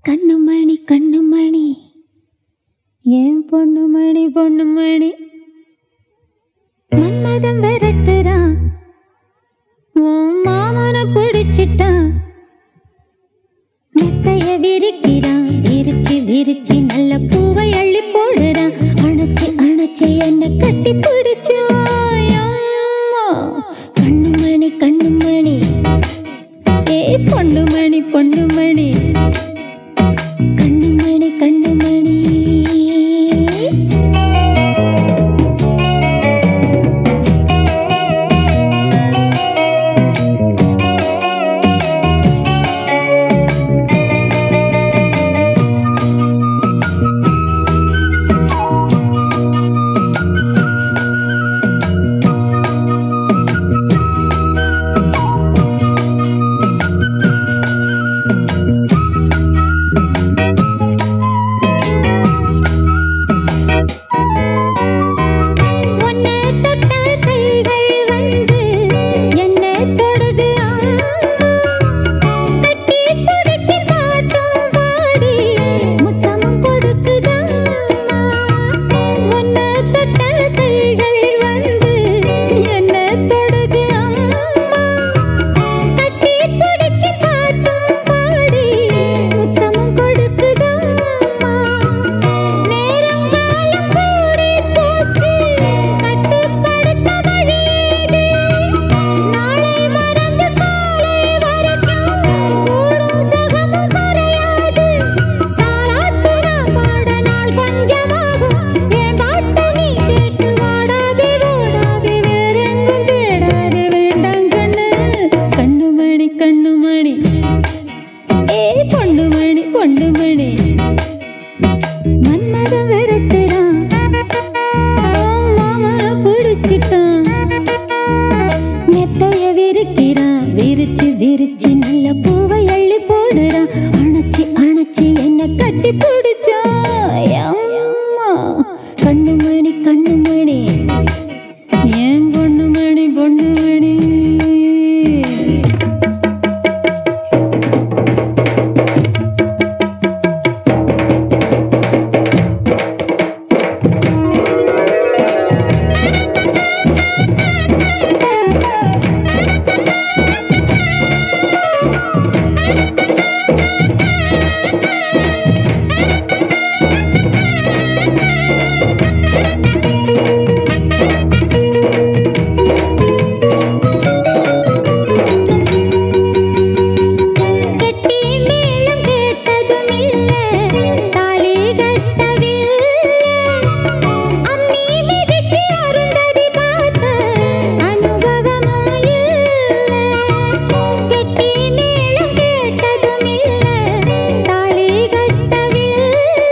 கண்ணுமணி கண்ணுமணி ஏன் பொண்ணுமணி பொண்ணுமணி மன்மதம் விரட்டுறான் உன் மாமனை பிடிச்சிட்டான் மெத்தைய விரிக்கிறான் விரிச்சு விரிச்சு நல்ல பூவை அள்ளி போடுறான் அணைச்சு அணைச்சு என்ன கட்டி பிடிச்சான் அம்மா. கண்ணுமணி கண்ணுமணி ஏ பொண்ணுமணி பொண்ணுமணி கண்ணுமணி கண்ணுமணி உன்னை தொட்ட கைகள் வந்து என்னை தொடுது அம்மா. கட்டி புடிச்சு பாட்டும் பாடி முத்தமும் கொடுக்குதம்மா. உன்னை தொட்ட கைகள் வந்து என்னை தொடுது அம்மா. கட்டி புடிச்சு பாட்டும் பாடி முத்தமும் கொடுக்குதம்மா. நேரங்காலம் கூடி போச்சு கட்டுப்படுத்த வழியேது நாளை மறந்து காலை வரைக்கும் கூடும் சகமும் குறையாது தாராட்டுறா பாட நாள் கொஞ்சமாகும் என் பாட்ட நீ கேட்டு வாடாதே ஓடாதே வேறெங்கும் தேடாதே வேண்டாம் கண்ணு கண்ணுமணி கண்ணுமணி ஏ பொண்ணுமணி பொண்ணுமணி மன்மதம் விரட்டுறான் மாமனை பிடிச்சிட்டான் மெத்தைய விரிக்கிறான் விரிச்சு விரிச்சு நல்ல பூவை அள்ளி போடுறான் அணைச்சி அணைச்சி என்ன கட்டி பிடிச்சான் அம்மா கண்ணுமணி கண்ணுமணி ஏன் பொண்ணுமணி பொண்ணுமணி கெட்டி மேளம் கேட்டதும் இல்ல தாலி கட்டவில்லை அம்மி மிதிச்சு அருந்ததி பார்த்த அனுபவமும் இல்ல கெட்டி மேளம் கேட்டதும் இல்ல தாலி கட்டவில்லை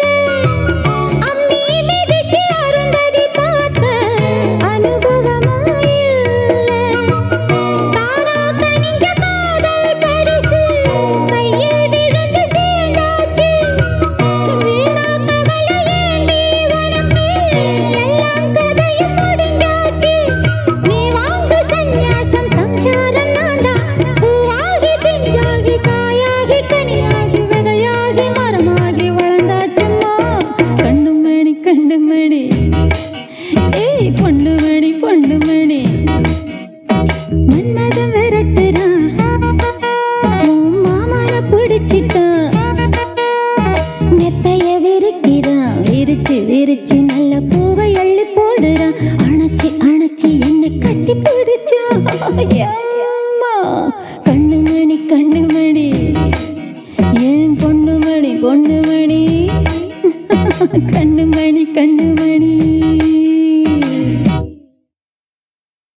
அம்மி மிதிச்சு அருந்ததி பார்த்த அனுபவமும் இல்ல தானா கனிஞ்ச காதல் பரிசு கையில் விழுந்து சேர்ந்தாச்சு வீணா கவலை ஏண்டி உனக்கு எல்லாம் கதையும் முடிஞ்சாச்சு நீ வாங்கு சந்நியாசம் சம்சாரம் நான்தா பூவாகி பிஞ்சாகி காயாகி கனியாகி விதையாகி மரமாகி வளர்ந்தாச்சும்மா கண்ணுமணி கண்ணுமணி ஏய் பொண்ணுமணி பொண்ணுமணி மன்மதம் விரட்டுறான் உன் மாமனை பிடிச்சிட்டான் மெத்தைய விரிக்கிறான் விரிச்சு விரிச்சு நல்ல பூவை அள்ளி போடுறான் அணைச்சி அணைச்சி என்ன கட்டி பிடிச்சான் அம்மா கண்ணுமணி கண்ணுமணி ஏன் பொண்ணுமணி பொண்ணுமணி கண்ணுமணி கண்ணுமணி